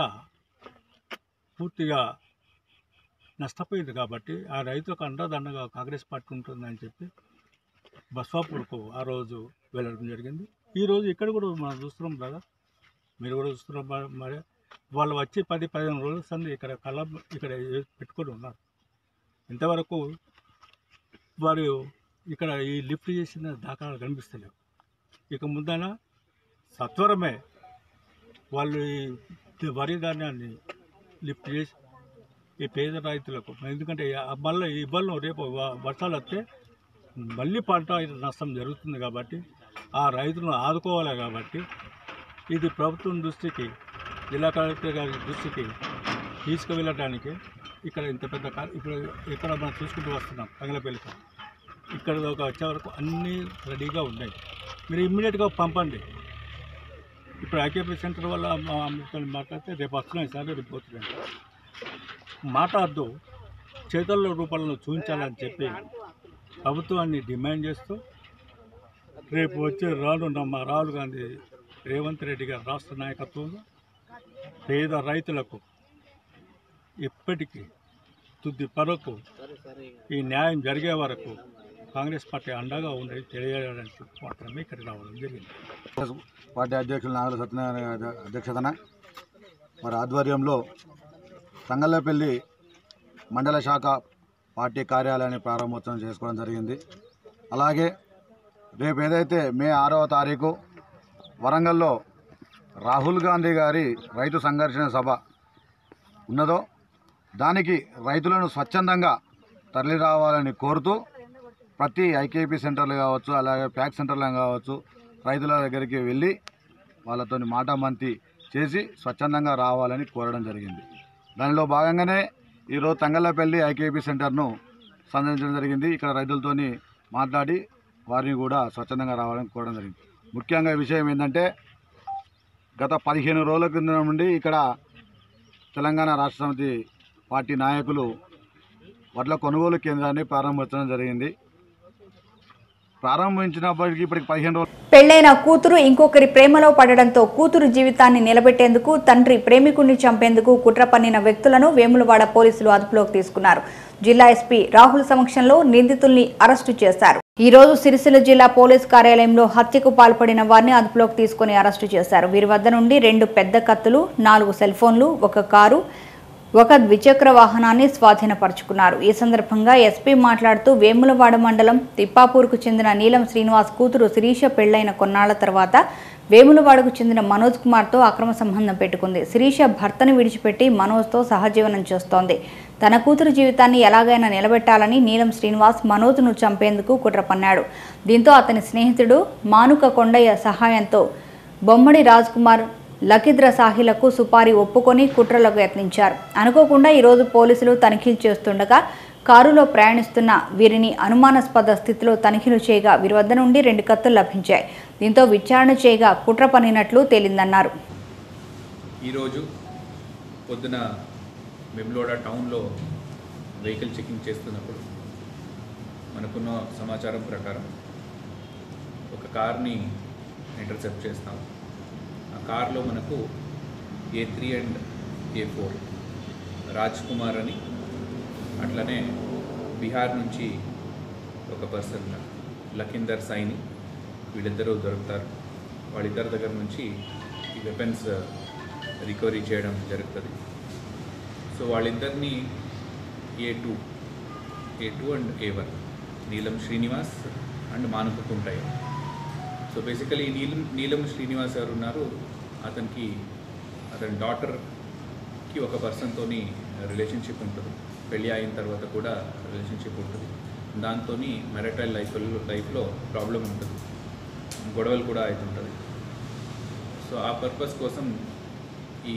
పూర్తిగా నష్టపోయింది కాబట్టి ఆ రైతులకు అండదండగా కాంగ్రెస్ పార్టీ ఉంటుందని చెప్పి బస్వాపూర్కు ఆ రోజు వెళ్ళడం జరిగింది ఈ రోజు ఇక్కడ కూడా మనం చూస్తున్నాం కదా మీరు కూడా చూస్తున్నాం మరి- మరి వాళ్ళు వచ్చి పది పదిహేను రోజుల సంది ఇక్కడ కళ్ళ ఇక్కడ ఏ- పెట్టుకొని ఉన్నారు ఇంతవరకు వారు ఇక్కడ ఈ లిఫ్ట్ చేసిన దాఖలాలు కనిపిస్తలేవు ఇక ముందన సత్వరమే వాళ్ళు ఈ వరి ధాన్యాన్ని లిఫ్ట్ చేసి ఈ పేద రైతులకు ఎందుకంటే ఆ మళ్ళీ ఈ ఇబ్బందులు రేపు వ- వర్షాలు వస్తే మళ్ళీ పంట నష్టం జరుగుతుంది కాబట్టి ఆ రైతులను ఆదుకోవాలి కాబట్టి ఇది ప్రభుత్వం దృష్టికి జిల్లా కలెక్టర్ గారి దృష్టికి తీసుకువెళ్ళడానికి ఇక్కడ ఇంత పెద్ద కా- ఇప్పుడు ఇక్కడ మనం చూసుకుంటూ వస్తున్నాం తంగలపల్లికి ఇక్కడ ఒక వచ్చే వరకు అన్నీ రెడీగా ఉన్నాయి మీరు ఇమ్మీడియట్గా పంపండి ఇప్పుడు ఐకేపీ సెంటర్ వల్ల మా అమ్మతో మాట్లాడితే రేపు వస్తున్నాయి సార్ రేపు పోతున్నాయి మాట్లాడద్దు చేతల్లో రూపాలను చూపించాలని చెప్పి ప్రభుత్వాన్ని డిమాండ్ చేస్తూ రేపు వచ్చే రానున్న మా రాహుల్ గాంధీ రేవంత్ రెడ్డి గారి రాష్ట్ర నాయకత్వంలో పేద రైతులకు ఇప్పటికీ తుది పరకు ఈ న్యాయం జరిగే వరకు కాంగ్రెస్ పార్టీ అండగా ఉండేది తెలియజేయడానికి మాత్రమే ఇక్కడ రావడం జరిగింది పార్టీ అధ్యక్షులు నాగల సత్యనారాయణ గారి అధ్యక్షతన మరి ఆధ్వర్యంలో సంగల్లపల్లి మండల శాఖ పార్టీ కార్యాలయాన్ని ప్రారంభోత్సవం చేసుకోవడం జరిగింది అలాగే రేపు ఏదైతే మే ఆరవ తారీఖు వరంగల్లో రాహుల్ గాంధీ గారి రైతు సంఘర్షణ సభ ఉన్నదో దానికి రైతులను స్వచ్ఛందంగా తరలి రావాలని కోరుతూ ప్రతి ఐకేపీ సెంటర్లు కావచ్చు అలాగే ప్యాక్ సెంటర్లు కావచ్చు రైతుల దగ్గరికి వెళ్ళి వాళ్ళతో మాటామంతి చేసి స్వచ్ఛందంగా రావాలని కోరడం జరిగింది దానిలో భాగంగానే ఈరోజు తంగళ్ళపల్లి ఐకేపీ సెంటర్ను సందర్శించడం జరిగింది ఇక్కడ రైతులతోని మాట్లాడి వారిని కూడా స్వచ్ఛందంగా రావాలని కోరడం జరిగింది ముఖ్యంగా విషయం ఏంటంటే గత పదిహేను రోజుల కింద నుండి ఇక్కడ తెలంగాణ రాష్ట్ర సమితి పార్టీ నాయకులు వడ్ల కొనుగోలు కేంద్రాన్ని ప్రారంభించడం జరిగింది ప్రారంభించినప్పటికీ ఇప్పటికి పదిహేను రోజులు పెళ్లైన కూతురు ఇంకొకరి ప్రేమలో పడడంతో కూతురు జీవితాన్ని నిలబెట్టేందుకు తండ్రి ప్రేమికుణ్ణి చంపేందుకు కుట్ర పన్నిన వ్యక్తులను వేములవాడ పోలీసులు అదుపులోకి తీసుకున్నారు జిల్లా ఎస్పీ రాహుల్ సమక్షంలో నిందితుల్ని అరెస్టు చేశారు ఈ రోజు సిరిసిల్ల జిల్లా పోలీస్ కార్యాలయంలో హత్యకు పాల్పడిన వారిని అదుపులోకి తీసుకుని అరెస్టు చేశారు వీరి వద్ద నుండి రెండు పెద్ద కత్తులు నాలుగు సెల్ ఫోన్లు ఒక కారు ఒక ద్విచక్ర వాహనాన్ని స్వాధీనపరుచుకున్నారు ఈ సందర్భంగా ఎస్పీ మాట్లాడుతూ వేములవాడ మండలం తిప్పాపూర్కు చెందిన నీలం శ్రీనివాస్ కూతురు శిరీష పెళ్లైన కొన్నాళ్ల తర్వాత వేములవాడకు చెందిన మనోజ్ కుమార్తో అక్రమ సంబంధం పెట్టుకుంది శిరీష భర్తను విడిచిపెట్టి మనోజ్తో సహజీవనం చేస్తోంది తన కూతురు జీవితాన్ని ఎలాగైనా నిలబెట్టాలని నీలం శ్రీనివాస్ మనోజ్ను చంపేందుకు కుట్ర పన్నాడు దీంతో అతని స్నేహితుడు మానుక కొండయ్య సహాయంతో బొమ్మడి రాజ్ కుమార్ లకిద్ర సాహిలకు సుపారీ ఒప్పుకొని కుట్రలకు యత్నించారు అనుకోకుండా ఈరోజు పోలీసులు తనిఖీలు చేస్తుండగా కారులో ప్రయాణిస్తున్న వీరిని అనుమానాస్పద స్థితిలో తనిఖీలు చేయగా వీరి వద్ద నుండి రెండు కత్తులు లభించాయి దీంతో విచారణ చేయగా కుట్ర పన్నినట్లు తేలిందన్నారు ఈరోజు పొద్దున వెమ్లోడ టౌన్లో వెహికల్ చెకింగ్ చేస్తున్నప్పుడు మనకున్న సమాచారం ప్రకారం ఒక కార్ని ఇంటర్సెప్ట్ చేస్తాం ఆ కార్లో మనకు A three and A four Raj Kumar అని అట్లనే బీహార్ నుంచి ఒక పర్సన్ లఖిందర్ సైని వీళ్ళిద్దరూ దొరుకుతారు వాళ్ళిద్దరి దగ్గర నుంచి ఈ వెపన్స్ రికవరీ చేయడం జరుగుతుంది సో వాళ్ళిద్దరిని A two A two and A one Neelam Srinivas and మానుక కుంటాయి సో బేసికలీ నీలం నీలం శ్రీనివాస్ గారు ఉన్నారు అతనికి అతని డాటర్కి ఒక పర్సన్తోని రిలేషన్షిప్ ఉంటుంది పెళ్ళి అయిన తర్వాత కూడా రిలేషన్షిప్ ఉంటుంది దాంతో మెరటైల్ లైఫ్ లైఫ్లో ప్రాబ్లం ఉంటుంది గొడవలు కూడా అవుతుంటుంది సో ఆ పర్పస్ కోసం ఈ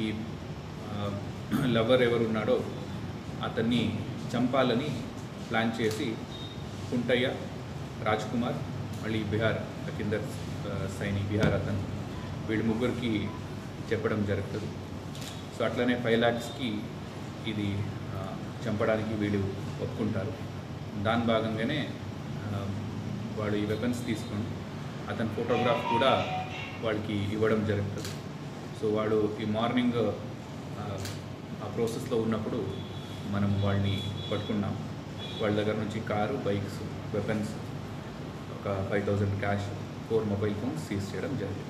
లవర్ ఎవరు ఉన్నాడో అతన్ని చంపాలని ప్లాన్ చేసి కుంటయ్య రాజ్ కుమార్ మళ్ళీ బీహార్ కిందర్ సైని బీహార్ అతను వీళ్ళు ముగ్గురికి చెప్పడం జరుగుతుంది సో అట్లనే ఫైవ్ ల్యాక్స్కి ఇది ఆ, చంపడానికి వీళ్ళు ఒప్పుకుంటారు దాని భాగంగానే ఆ, వాడు ఈ వెపన్స్ తీసుకొని అతని ఫోటోగ్రాఫ్ కూడా వాళ్ళకి ఇవ్వడం జరుగుతుంది సో వాడు ఈ మార్నింగ్ ఆ, ఆ ప్రాసెస్లో ఉన్నప్పుడు మనం వాళ్ళని పట్టుకున్నాం వాళ్ళ దగ్గర నుంచి కారు బైక్స్ వెపన్స్ ఒక five thousand cash four mobile phones seize చేయడం జరిగింది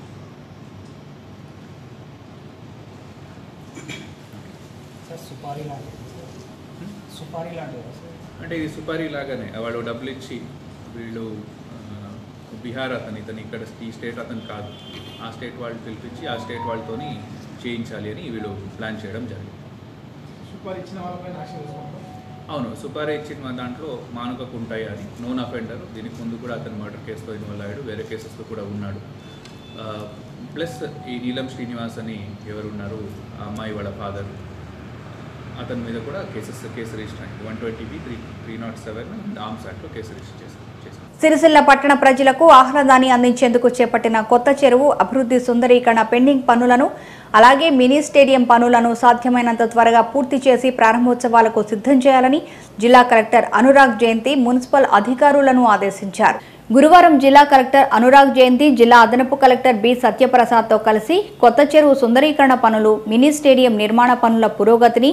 సార్ సుపారీ లాంటిది సుపారీ లాంటిది సార్ అంటే ఇది సుపారీ లాగానే వాళ్ళు డబ్బులు ఇచ్చి వీళ్ళు ఆ, బీహార్ అతను ఇతను ఇక్కడ ఈ స్టేట్ అతను కాదు ఆ స్టేట్ వాళ్ళు పిలిపించి ఆ స్టేట్ వాళ్ళతోని చేయించాలి అని వీళ్ళు ప్లాన్ చేయడం జరిగింది సుపారీ ఇచ్చిన వాళ్ళపై యాక్షన్ తీసుకుంటాం అవును సుపారీ ఇచ్చిన దాంట్లో మానుక కుంటాయి అది నోన్ అఫెండర్ దీనికి ముందు కూడా అతను మర్డర్ కేసులో ఇన్వాల్వ్ అయ్యాడు వేరే కేసెస్లో కూడా ఉన్నాడు ప్లస్ ఈ నీలం శ్రీనివాస్ అని ఎవరు ఉన్నారు ఆ అమ్మాయి వాళ్ళ ఫాదర్ అతని మీద కూడా కేసెస్ కేసు రిజిస్టర్ అయింది one twenty B three three not seven arms యాక్ట్లో కేసు రిజిస్టర్ చేశారు చేశారు సిరిసిల్ల పట్టణ ప్రజలకు ఆహ్లాదాన్ని అందించేందుకు చేపట్టిన కొత్త చెరువు అభివృద్ధి సుందరీకరణ పెండింగ్ పనులను అలాగే మినీ స్టేడియం పనులను సాధ్యమైనంత త్వరగా పూర్తి చేసి ప్రారంభోత్సవాలకు సిద్ధం చేయాలని జిల్లా కలెక్టర్ అనురాగ్ జయంతి మున్సిపల్ అధికారులను ఆదేశించారు గురువారం జిల్లా కలెక్టర్ అనురాగ్ జయంతి జిల్లా అదనపు కలెక్టర్ బి సత్యప్రసాద్తో కలిసి కొత్త చెరువు సుందరీకరణ పనులు మినీ స్టేడియం నిర్మాణ పనుల పురోగతిని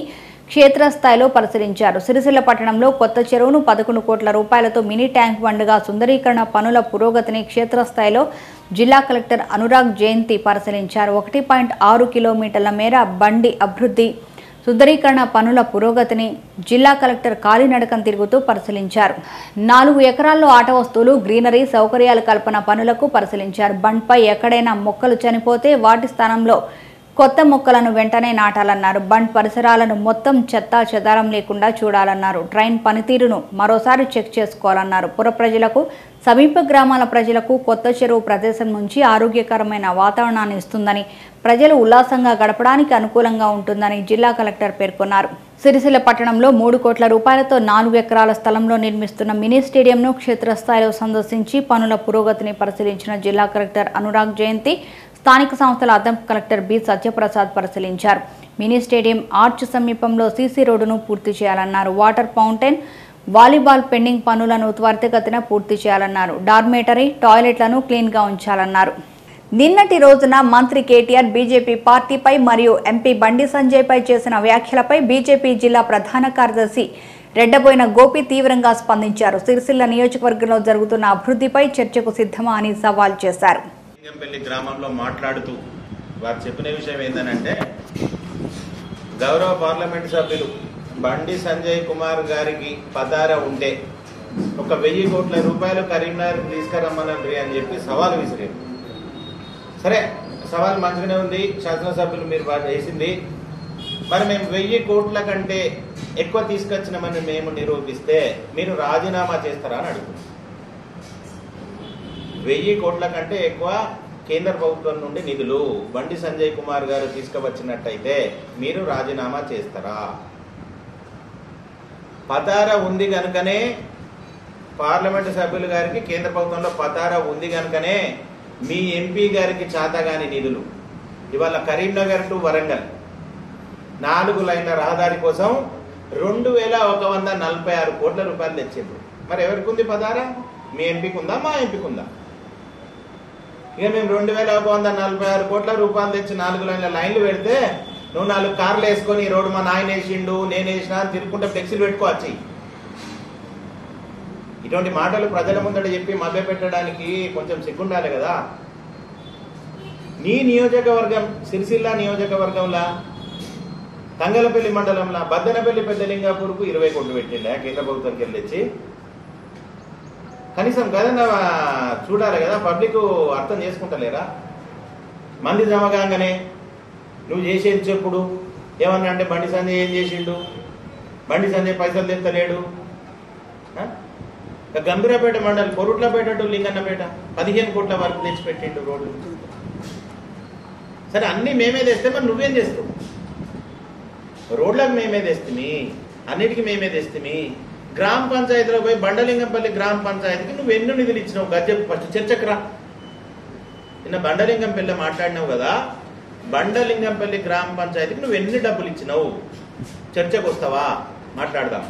క్షేత్రస్థాయిలో పరిశీలించారు సిరిసిల్ల పట్టణంలో కొత్త చెరువును పదకొండు కోట్ల రూపాయలతో మినీ ట్యాంక్ బండ్గా సుందరీకరణ పనుల పురోగతిని క్షేత్రస్థాయిలో జిల్లా కలెక్టర్ అనురాగ్ జయంతి పరిశీలించారు ఒకటి పాయింట్ ఆరు కిలోమీటర్ల మేర బండి అభివృద్ధి సుందరీకరణ పనుల పురోగతిని జిల్లా కలెక్టర్ కాలినడకం తిరుగుతూ పరిశీలించారు నాలుగు ఎకరాల్లో ఆట వస్తువులు గ్రీనరీ సౌకర్యాల కల్పన పనులకు పరిశీలించారు బండ్పై ఎక్కడైనా మొక్కలు చనిపోతే వాటి స్థానంలో కొత్త మొక్కలను వెంటనే నాటాలన్నారు బండ్ పరిసరాలను మొత్తం చెత్తా చెదారం లేకుండా చూడాలన్నారు ట్రైన్ పనితీరును మరోసారి చెక్ చేసుకోవాలన్నారు పుర ప్రజలకు సమీప గ్రామాల ప్రజలకు కొత్త చెరువు ప్రదేశం నుంచి ఆరోగ్యకరమైన వాతావరణాన్ని ఇస్తుందని ప్రజలు ఉల్లాసంగా గడపడానికి అనుకూలంగా ఉంటుందని జిల్లా కలెక్టర్ పేర్కొన్నారు సిరిసిల్ల పట్టణంలో మూడు కోట్ల రూపాయలతో నాలుగు ఎకరాల స్థలంలో నిర్మిస్తున్న మినీ స్టేడియంను క్షేత్రస్థాయిలో సందర్శించి పనుల పురోగతిని పరిశీలించిన జిల్లా కలెక్టర్ అనురాగ్ జయంతి స్థానిక సంస్థల అదనపు కలెక్టర్ బి సత్యప్రసాద్ పరిశీలించారు మినీ స్టేడియం ఆర్చ్ సమీపంలో సీసీ రోడ్డును పూర్తి చేయాలన్నారు వాటర్ ఫౌంటైన్ వాలీబాల్ పెండింగ్ పనులను త్వరితగతిన పూర్తి చేయాలన్నారు డార్మేటరీ టాయిలెట్లను క్లీన్గా ఉంచాలన్నారు నిన్నటి రోజున మంత్రి కేటీఆర్ బీజేపీ పార్టీపై మరియు ఎంపీ బండి సంజయ్పై చేసిన వ్యాఖ్యలపై బీజేపీ జిల్లా ప్రధాన కార్యదర్శి రెడ్డబోయిన గోపి తీవ్రంగా స్పందించారు సిరిసిల్ల నియోజకవర్గంలో జరుగుతున్న అభివృద్ధిపై చర్చకు సిద్ధమా అని సవాల్ చేశారు లింగంపల్లి గ్రామంలో మాట్లాడుతూ వారు చెప్పిన విషయం ఏంటంటే గౌరవ పార్లమెంట్ సభ్యులు బండి సంజయ్ కుమార్ గారికి పదార ఉంటే ఒక వెయ్యి కోట్ల రూపాయలు కరీంనగర్ తీసుకురమ్మనండి అని చెప్పి సవాల్ విసిరారు సరే సవాల్ మంచిగానే ఉంది శాసనసభ్యులు మీరు బాగా చేసింది మరి మేము వెయ్యి కోట్ల కంటే ఎక్కువ తీసుకొచ్చినామని మేము నిరూపిస్తే మీరు రాజీనామా చేస్తారా అని అడుగుతున్నాం వెయ్యి కోట్ల కంటే ఎక్కువ కేంద్ర ప్రభుత్వం నుండి నిధులు బండి సంజయ్ కుమార్ గారు తీసుకువచ్చినట్టయితే మీరు రాజీనామా చేస్తారా పతార ఉంది కనుకనే పార్లమెంట్ సభ్యులు గారికి కేంద్ర ప్రభుత్వంలో పతార ఉంది కనుకనే మీ ఎంపీ గారికి చాతగాని నిధులు ఇవాళ కరీంనగర్ టు వరంగల్ నాలుగు లైన్ల రహదారి కోసం రెండు వేల ఒక వంద నలభై ఆరు కోట్ల రూపాయలు తెచ్చిండ్రు మరి ఎవరికి ఉంది పదారా మీ ఎంపీకి ఉందా మా ఎంపీకి ఉందా ఇక మేము రెండు వేల ఒక వంద నలభై ఆరు కోట్ల రూపాయలు తెచ్చి నాలుగు లైన్ల లైన్లు పెడితే నువ్వు నాలుగు కార్లు వేసుకొని ఈ రోడ్డు మా నాయన వేసిండు నేను వేసినా అని తిరుగుకుంటే ఫ్లెక్సీలు పెట్టుకోవచ్చు ఇటువంటి మాటలు ప్రజల ముందట చెప్పి మభ్య పెట్టడానికి కొంచెం సిగ్గుండాలి కదా నీ నియోజకవర్గం సిరిసిల్ల నియోజకవర్గంలో తంగలపల్లి మండలంలో బద్దనపల్లి పెద్దలింగాపూర్కు ఇరవై కోట్లు పెట్టిండే కేంద్ర ప్రభుత్వానికి వెళ్ళి తెచ్చి కనీసం కదన్నా చూడాలి కదా పబ్లిక్ అర్థం చేసుకుంటలేరా మంది జమ కాగానే నువ్వు చేసేది చెప్పుడు ఏమన్నా అంటే బండి సంజయ్ ఏం చేసిండు బండి సంజయ్ పైసలు తెత్తలేడు ఆ? ఇక గంభీరపేట మండలి పొరుట్లపేట టు లింగన్నపేట పదిహేను కోట్ల వరకు తెచ్చిపెట్టిండు రోడ్లు సరే అన్ని మేమే తెస్తే మరి నువ్వేం చేస్తావు రోడ్లకు మేమే తెస్తుంది అన్నిటికీ మేమే తెస్తుంది గ్రామ పంచాయతీలో పోయి బండలింగంపల్లి గ్రామ పంచాయతీకి నువ్వు ఎన్నో నిధులు ఇచ్చినావు గజ్జె ఫస్ట్ చర్చకు రా నిన్న బండలింగంపల్లి మాట్లాడినావు కదా బండలింగంపల్లి గ్రామ పంచాయతీకి నువ్వు ఎన్ని డబ్బులు ఇచ్చినావు చర్చకు వస్తావా మాట్లాడదాం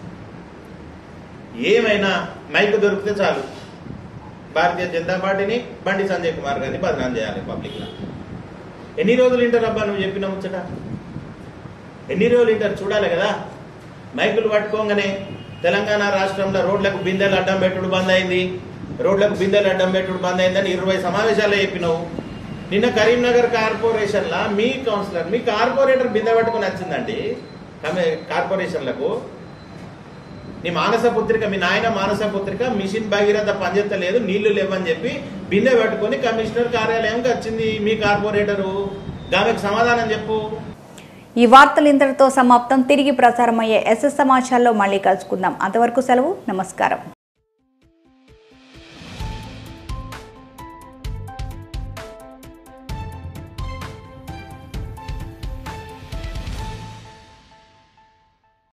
ఏమైనా మైక్ దొరికితే చాలు భారతీయ జనతా పార్టీని బండి సంజయ్ కుమార్ గారిని బదనాం చేయాలి పబ్లిక్లో ఎన్ని రోజులు వింటారు అబ్బా నువ్వు చెప్పిన ముచ్చట ఎన్ని రోజులు వింటారు చూడాలి కదా మైకులు పట్టుకోగానే తెలంగాణ రాష్ట్రంలో రోడ్లకు బిందెలు అడ్డం పెట్టుడు బంద్ అయింది రోడ్లకు బిందెలు అడ్డం పెట్టుడు బంద్ అయిందని ఇరవై సమావేశాలు చెప్పినావు నిన్న కరీంనగర్ కార్పొరేషన్లో మీ కౌన్సిలర్ మీ కార్పొరేటర్ బిందె పట్టుకొని వచ్చిందండి కమి- కార్పొరేషన్లకు నీ మానస పుత్రిక మీ నాయన మానస పుత్రిక మిషన్ భగీరథ పనిచేస్తలేదు నీళ్లు లేవని చెప్పి బిందె పట్టుకొని కమిషనర్ కార్యాలయంకి వచ్చింది మీ కార్పొరేటరు దానికి సమాధానం చెప్పు ఈ వార్తలు ఇంతటితో సమాప్తం తిరిగి ప్రసారమయ్యే ఎస్ఎస్ సమాచారంలో మళ్ళీ కలుసుకుందాం అంతవరకు సెలవు నమస్కారం